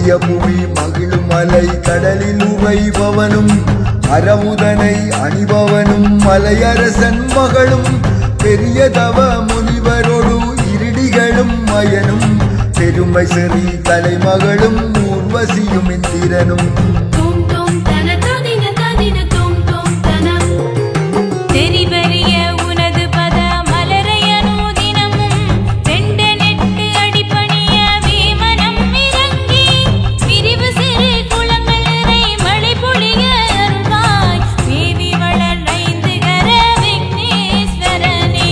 மகிழிய புவி மகிழும் மலை கடலில் உறைபவனும் அரமுதனை அணிபவனும் மலையரசன் மகளும் பெரிய தவ முனிவரோடு இருடிகளும் மயனும் பெருமை செறி தலைமகளும் ஊர்வசியும் இந்திரனும் தோம் தோம் தன ததின ததின தோம் தோம் தன தெரிவரிய உனது பத மலரையனு தினமும் ரெண்டனெட்டு அடிப்பணிய வீமனம் இறங்கி விரிவு சிறு குளங்கள் நிறை மழை பொழிய அருள்வாய் மேவி வளர் ஐந்து கர விக்னேஸ்வரனே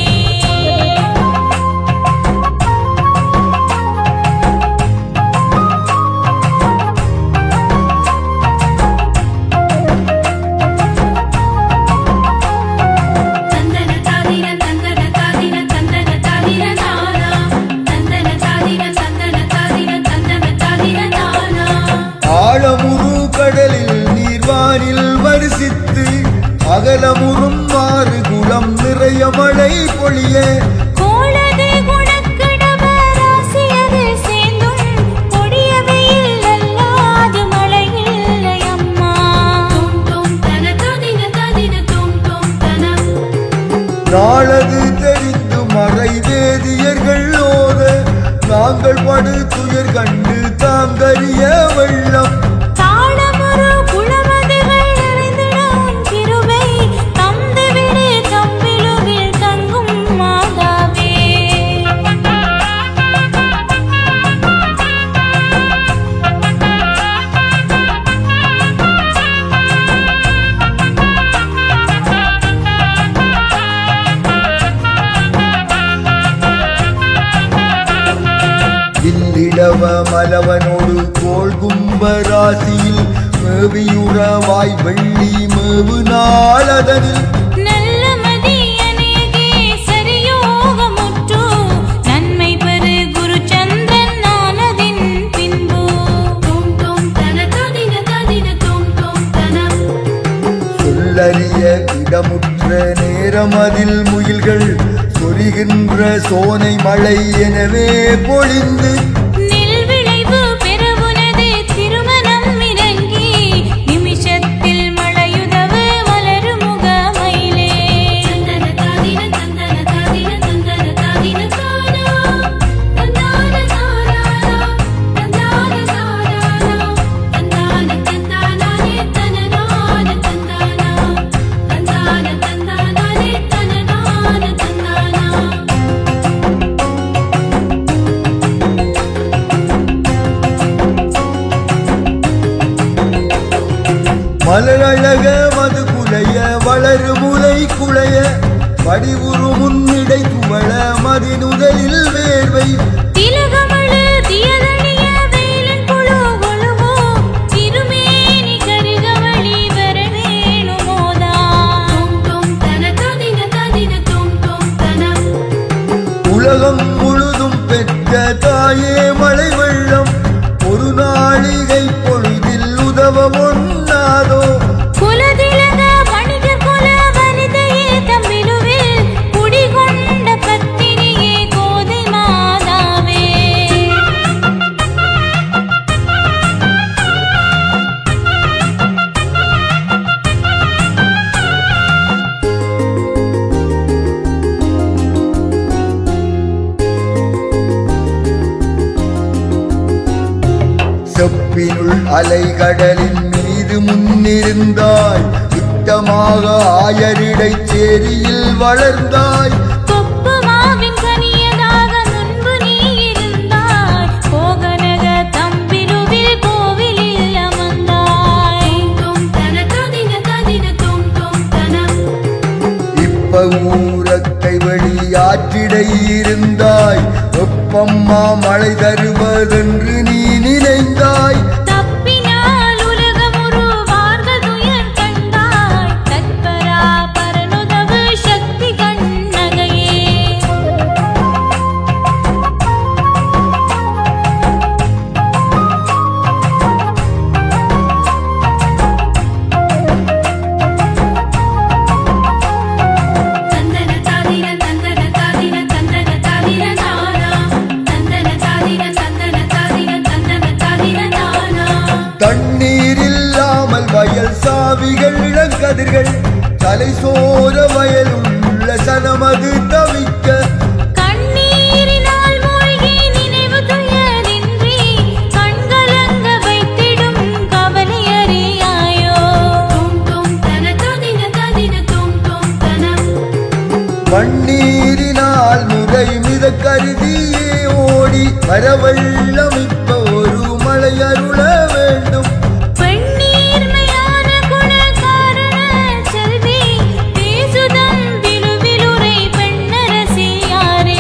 தந்தன தாதின தந்தன தாதின தந்தன தாதின தானா தந்தன தாதின தந்தன தாதின தந்தன தாதின தானா ஆழமுறு கடலில் நீர்வானில் வரிசித்து அகலமுறும் ஆறு குளம் நிறைய மழை பொழிய கோளது குணக்கடவ ராசியது சேர்ந்தும் கொடிய வெயில் அல்லாது மழை இல்லை அம்மா தோம் தோம் தன தாதின தாதின தோம் தோம் தன நாளது தெரிந்து மறை வேதியர்கள் ஓத நாங்கள் படு துயர் கண்டு தாங்கறிய வெள்ளம் தாளமுறு குளமதுகள் நிறைந்திடும் கிருபை தந்து விடு தம்பிலுவில் தங்கும் மாதாவே இல்லிடவ மலவனோடு கோள் கும்ப ராசியில் மேவியுறவாய் வெள்ளி மேவு நாளதனில் நல்ல மதியனேகே சரியோகமுற்று நன்மை பெறு குரு சந்திரன் நானதின் பின்பு தோம் தோம் தன ததின ததின தோம் தோம் தன சொல்லறிய இடமுற்ற நேரம் அதில் முயல்கள் சொரிகின்ற சோனை மழை எனவே பொழிந்து நெல் விளைவு பெறவுனது திருமணம் இறங்கி நிமிஷத்தில் மழையுதவு வளரு முகமயிலே தந்தன தாதின தந்தன தாதின தந்தன தாதின தானா தந்தான தாராரா தந்தான தாராரா தந்தான தந்தானானே தனனான தந்தானா தந்தான தந்தானானே தனனான தந்தானா மலரழக மது குலைய வளரு முலை குலைய வடிவுறு முன்னிடை துவள மதினுதலில் வேர்வை திலகமழு தியதணிய வேலன் புழு கொழுவோ திருமேனி கரிகவழி வர வேணுமோதா தோம் தோம் தன ததின ததின தோம் தோம் தன உலகம் முழுதும் பெற்ற தாயே மழை வெள்ளம் ஒரு நாளிகை பொழுதில் உதவ ஒண்ணாதோ குலதிலக வணிகர் குல வனிதையே தம்பிலுவில் குடிகொண்ட பத்தினியே கோதை மாதாவே செப்பினுள் அலைகடலின் மீது முன்னிருந்தாய் திட்டமாக ஆயரிடை சேரியில் வளர்ந்தாய் தொப்பு மாவின் கனியதாக முன்பு நீ இருந்தாய் போகனக தம்பிலுவில் கோவிலில் அமர்ந்தாய் தோம் தன ததின ததின தோம் தோம் தன இப்ப ஊரக்கை வழி ஆற்றிடை இருந்தாய் வெப்பம்மா மழை தருவதென்று நீ நினைந்தாய் தப்பினால் உலகமுரு வார்கள் துயர் கண்டாய் தத்பரா பரனுதவு சக்தி கண்ணகையே தந்தன தாதின தந்தன தாதின தந்தன தாதின தானா தந்தன தாதின தந்தன தாதின தந்தன தாதின தானா கதிர்கள் தலை சோர வயலுள்ள சனமது தவிக்க கண்ணீரினால் மூழ்கி நினைவு துயரின்றி கண்கலங்க வைத்திடும் கவலை அறியாயோ தும் தும் தன ததின ததின தும் தும் தனம் மண்ணீரினால் முறை மித கருதியே ஓடி வரவெள்ளம் இப்ப ஒரு மழை அருள வேண்டும் பெண்ணீர்மையான குணகாரண செல்வி பேசுதம் விலுவிலுரை பெண்ணரசியாரே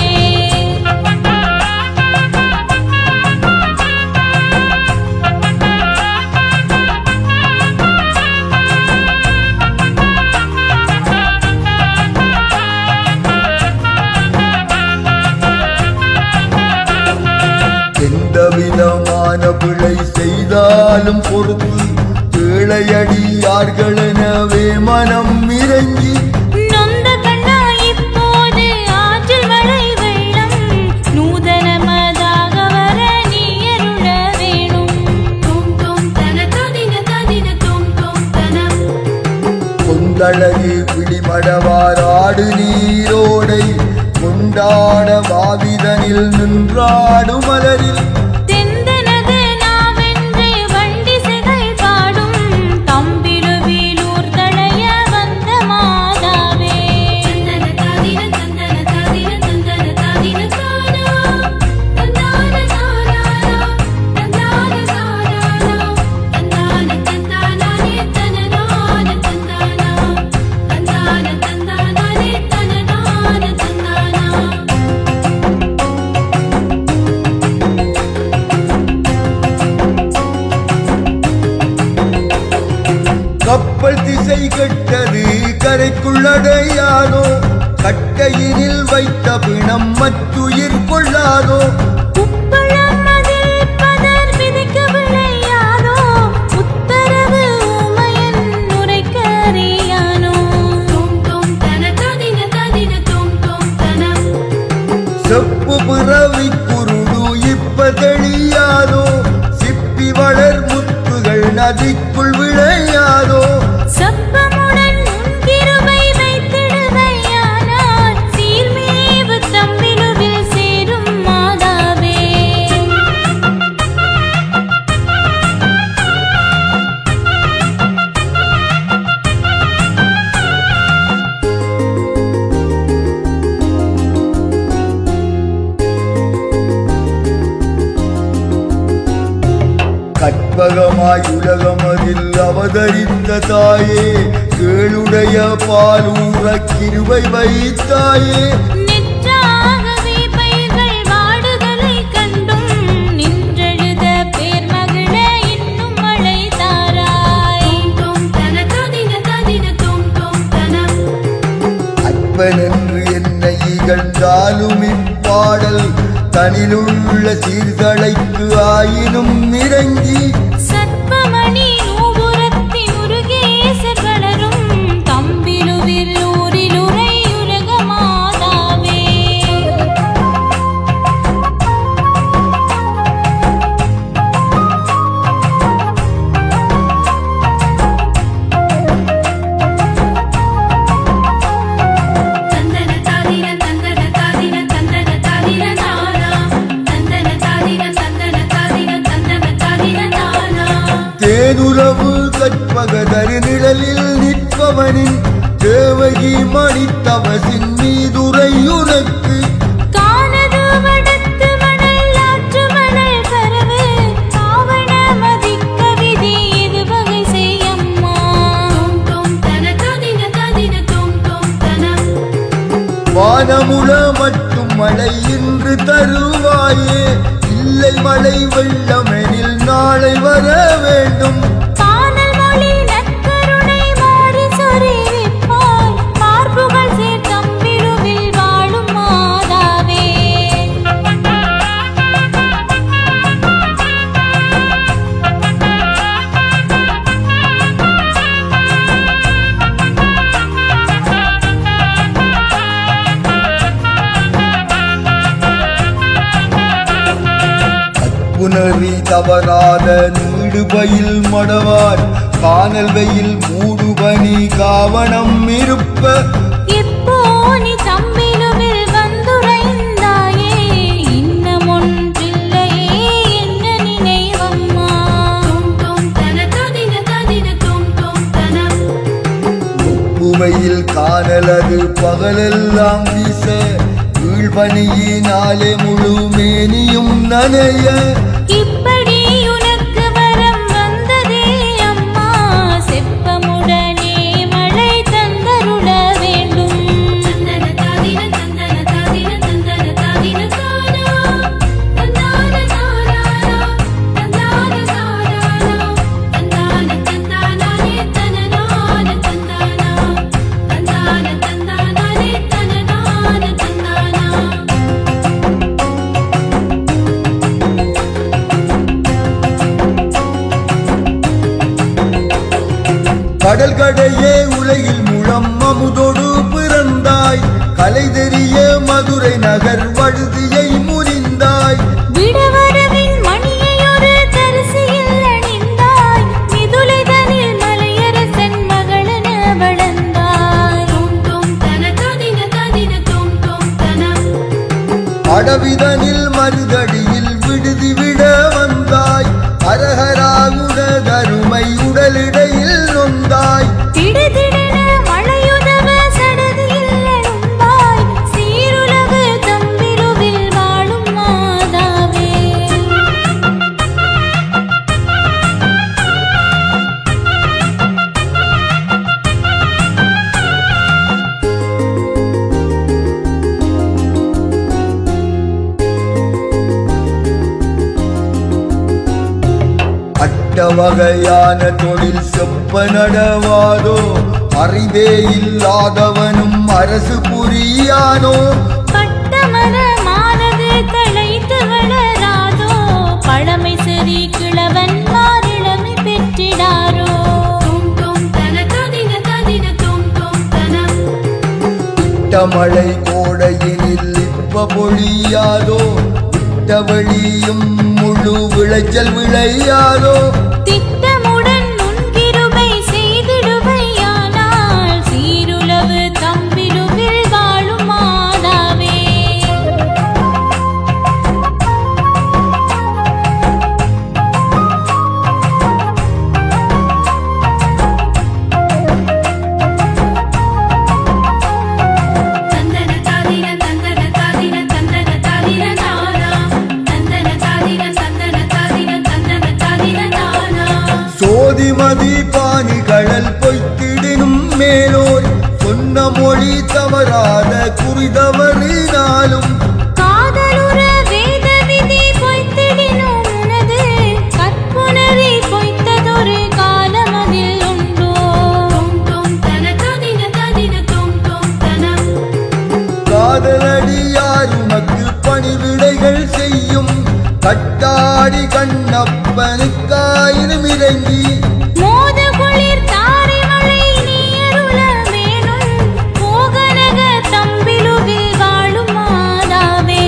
எந்த விதமான பிழை செய்தாலும் பொறுத்து ஏழையடியார்களெனவே மனம் இறங்கி நொந்த கண்ணா இப்போது ஆற்றில் மழை வெள்ளம் நூதனமதாக வர நீ அருள வேணும் தும் தும் தன ததின ததின தும் தும் தனம் கொந்தழகு பிடிமடவாராடு நீரோடை கொண்டாட வாவிதனில் நின்றாடு மலரில் தெந்தனது நாவென்று வண்டி சிகை பாடும் தம்பிலுவிலூர் தழைய வந்த மாதாவே தந்தன தாதின தந்தன தாதின தந்தன தாதின தானா தந்தான தானானா தந்தான தானானா தந்தான தந்தானானே தனனான தந்தானா தந்தான தந்தானானே தனனான தந்தானா கப்பல் திசை கெட்டது கரைக்குள்ளடையாதோ கட்டையினில் வைத்த பிணம் மற்றுயிர் கொள்ளாதோ உப்பளம் அதில் பதர் விதிக்க விளையாதோ உத்தரவு ஊமையன் உரைக்க அறியானோ தும் தும் தன ததின ததின தும் தும் தனம் செப்பு பிறவி குருடு இப்ப தெளியாதோ சிப்பி வளர் முத்துகள் நதிக்குள் விளையாதோ சப்பமுடன் உன் கிருபை வைத்திடுவையானால் சீர்மேவு தம்பிலுவில் சேரும் மாதாவே கற்பகமாய் உலகமதில் அவதரித்த தாயே கேளுடைய பாலூர கிருபை வைத்தாயே நிற்றாகவே பயிர்கள் வாடுதலை கண்டும் நின்றெழுத பேர் மகிழ இன்னும் மழை தாராய் தும் தன ததின ததின தும் தும் தனம் அற்பனென்று என்னை இகழ்ந்தாலும் இப்பாடல் தனிலுள்ள சீர்தழைக்கு ஆயினும் இறங்கி சத்மமணி நூபுரத்தின் உருகேசர் வளரும் தம்பிலுவில் ஊரிலுரை உலக மாதாவே தந்தன தாதின தந்தன தாதின தந்தன தாதின தானா தந்தன தாதின தந்தன தாதின தந்தன தாதின தானா தேனுறவு கற்பகதரு நிழலில் நிற்பவனின் தேவகி மணித்தவசின் மீதுரை உனக்கு கானது வடத்து மணல் ஆற்று மணல் கரவு காவண மதிக்க விதி இது வகை செய்யம்மா தும் தும் தன ததின ததின தும் தும் தனம் வானமுல மட்டும் மழை இன்று தருவாயே இல்லை மழை வெள்ளமெனில் நாளை வர வேண்டும் கானல் மொழி நற்கருணை மாறி சொரிவிப்பாய் மார்புகள் சேர் தம்பிருவில் வாழும் மாதாவே புனரி தவறாத நீடுபயில் மடவார் கானல் வெயில் மூடுப இப்பனி காவணம் இருப்ப இப்போ நீ தம்பிலுவில் வந்துரைந்தாயே இன்னமொன்றில்லையே என்ன நினைவம்மா தோம் தன ததின ததின தோம் தோம் தன உப்புவையில் காணலது பகலெல்லாம் வீச வீழ்பனியினாலே முழு மேனியும் நனைய இப்படி உனக்கு வரம் வந்ததே அம்மா செப்பமுடனே மழை தந்தருள வேண்டும் தந்தன தாதின தந்தன தாதின தந்தன தாதின தானா தந்தான தாராரா தந்தான தாராரா தந்தான தந்தானே தனனான தந்தானா தந்தான தந்தானே தனனான தந்தானா கடல் கடையே உலகில் முழம் அமுதொடு பிறந்தாய் கலை தெரிய மதுரை நகர் வழுதியை முனிந்தாய் விடவரவின் மணியையொரு தரிசியில் அணிந்தாய் மிதுளைதனில் மலையரசன் மகளென வளர்ந்தாய் தோம் தோம் தன ததின ததின தோம் தோம் தன அடவிதனில் மருதடியில் விடுதி விட வந்தாய் அரகராகுட தருமை உடலிடையில் நொந்தாய் திடுதிடென மழையுதவ சடதியில் எழும்பாய் சீருலகு தம்பிருவில் வாழும் மாதாவே அட்ட வகையான தொழில் செப்ப நடவாதோ அறிவே இல்லாதவனும் அரசு புரியானோ பட்டமரமானது தழைத்து வளராதோ பழமை சரி கிழவன் மாறிழமை பெற்றிடாரோ தோம் தோம் தன ததின ததின தோம் தோம் தன மழை கோடையினில் இப்ப பொழியாதோ விட்ட வெளியும் முழு விளைச்சல் விளையாதோ திட்டமுடன் முன்கிருபை செய்திடுவையானால் சீருளவு தம்பிருவில் வாழும் மாதாவே தந்தன தாதின தந்தன தாதின தந்தன தாதின தானா தந்தன தாதின தந்தன தாதின தந்தன தாதின தானா சோதிமதி பாணி கடல் பொய்த்திடினும் மேலோர் சொன்ன மொழி தவறாத குறிதவறினாலும் காதலுற வேத விதி பொய்த்திடினும் உனது கற்புணரி பொய்த்ததொரு காலமதில் உண்டோ தோம் தோம் தன ததின ததின தோம் தோம் தன காதலடியார் உமக்கு பணிவிடைகள் செய்யும் கட்டாடி கண்ணப்பனுக்காயினும் இறங்கி மோத குளிர் தாரை மழை நீருள வேணும் போகனக தம்பிலுவில் வாழும் மாதாவே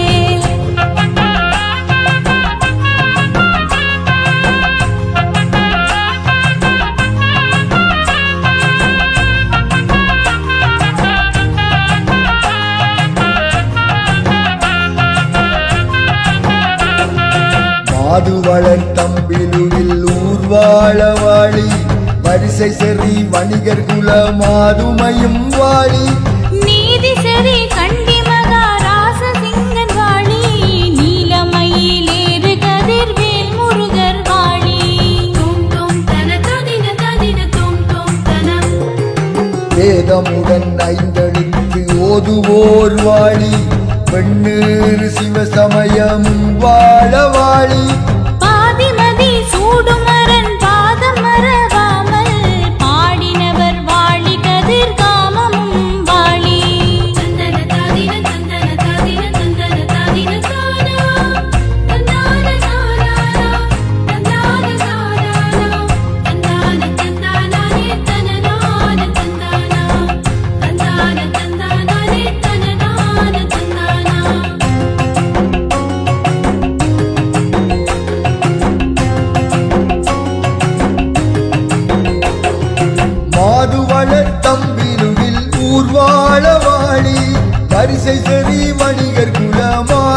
மாதுவளர் தம்பிலுவில் ஊர்வாழ வாழி வரிசை செறி வணிகர் குல மாதுமையும் வாழி நீதி சரி கண்டி மகாராச சிங்கன் வாழி நீலமயிலேறு கதிர்வேல் முருகர் வாழி தோம் தோம் தன ததின ததின தோம் தோம் தன வேதமுடன் ஐந்தெழுத்து ஓதுவோர் வாழி பெண்ணீர் சிவசமயம் வாழ வாழி பாதிமதி சூடுமரன் பாதம் மறவாமல் பாடினவர் வாழி கதிர்காமமும் வாழி தந்தன தாதின தந்தன தாதின தந்தன தாதின தானா தந்தான தாராரா தந்தான தாராரா தந்தான தந்தானே தனனான தந்தானா தந்தான தந்தானே தனனான தந்தானா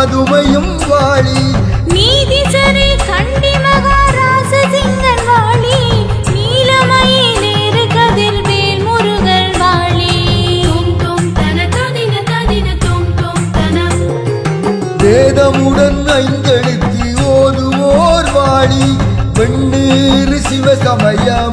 பதுமையும் வாழி நீதி சரி கண்டி மகாராச சிங்கன் வாழி நீலமயிலேறு கதிர் வேல் முருகல் வாழி தொம் தொம் தன ததின ததின தொம் தொம் தன வேதமுடன் ஐந்தெழுத்து ஓதுவோர் வாழி வெண்ணீர் சிவசமய